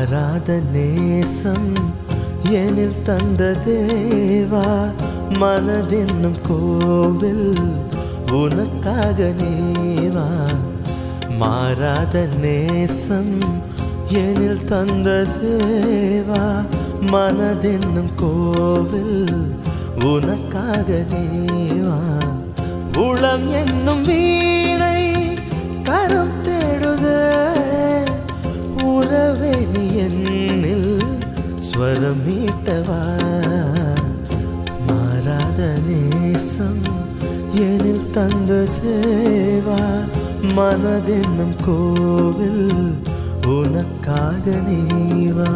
மாறாத நேசம் எனில் தந்த தேவா மனதென்னும் கோவில் உனக்காக நேவா மாறாத நேசம் எனில் தந்த தேவா மனதென்னும் கோவில் உனக்காக நேவா உளம் என்னும் வீணை கரம் தேடுதே உறவே நீ என்னில் ஸ்வரம் மீட்டவா மாறாத நேசம் எனில் தந்த தேவா மனதென்னும் கோவில் உனக்காக நீவா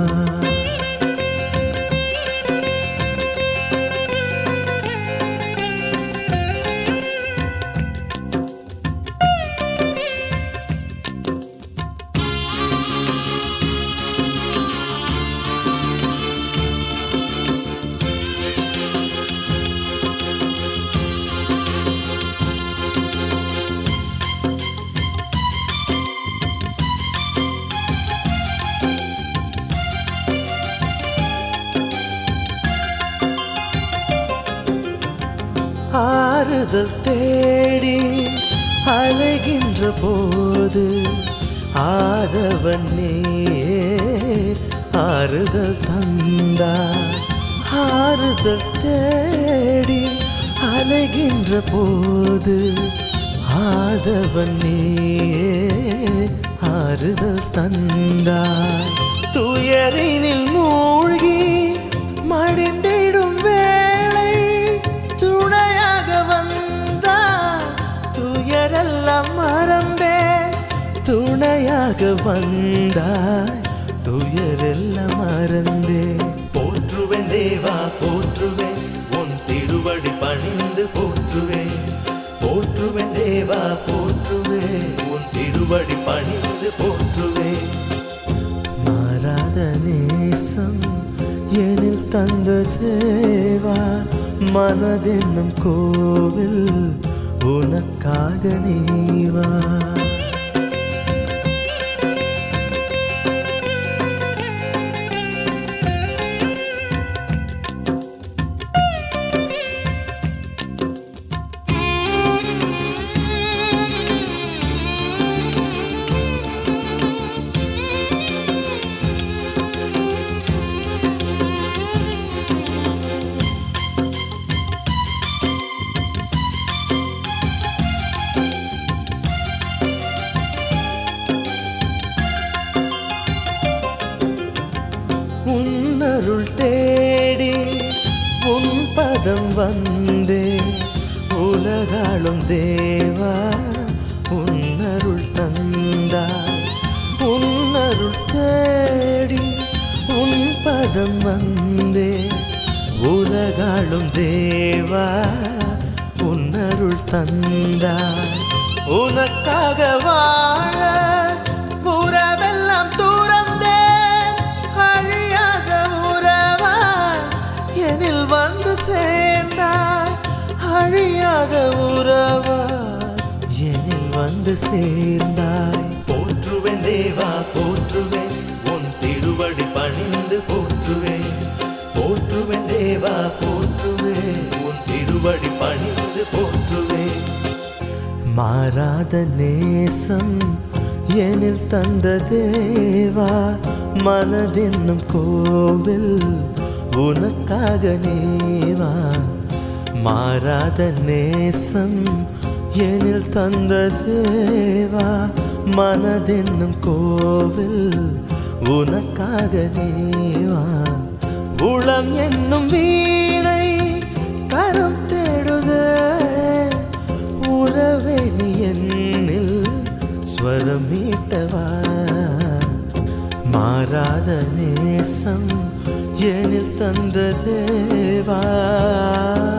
ஆறுதல் தேடி அலைகின்ற போது ஆதவன் நீயே ஆறுதல் தந்தா ஆறுதல் தேடி அலைகின்ற போது ஆதவன் நீயே ஆறுதல் தந்தாய் துயரினில் மூழ்கி மடிந்திடும் வேளை துணையாக வந்தாய் துயரெல்லாம் மறந்தேன் துணையாக வந்தாய் துயரெல்லாம் மறந்தேன் போற்றுவேன் தேவா போற்றுவேன் உன் திருவடி பணிந்து போற்றுவேன் போற்றுவேன் தேவா போற்றுவேன் உன் திருவடி பணிந்து போற்றுவேன் மாறாத நேசம் எனில் தந்த தேவா மனதென்னும் கோவில் உனக்காக நீவா உன்னருள் தேடி உன் பதம் வந்தே உலகாளும் தேவா உன்னருள் தந்தாய் உன்னருள் தேடி உன் பதம் வந்தே உலகாளும் தேவா உன்னருள் தந்தாய் உனக்காக வாழ உறவெல்லாம் தூரந்தேன் அழியாத உறவாய் எனில் வந்து சேர்ந்தாய் அழியாத உறவாய் எனில் வந்து சேர்ந்தாய் போற்றுவேன் தேவா போற்றுவேன் உன் திருவடி பணிந்து போற்றுவேன் போற்றுவேன் தேவா போற்றுவேன் உன் திருவடி பணிந்து போற்றுவேன் மாறாத நேசம் எனில் தந்த தேவா மனதென்னும் கோவில் உனக்காக நேவா மாறாத நேசம் எனில் தந்த தேவா மனதென்னும் கோவில் உனக்காக நேவா உளம் என்னும் வீணை கரம் தேடுதே உறவே நீ என்னில் ஸ்வரம் மீட்டவா மாறாத நேசம் எனில் தந்த தேவா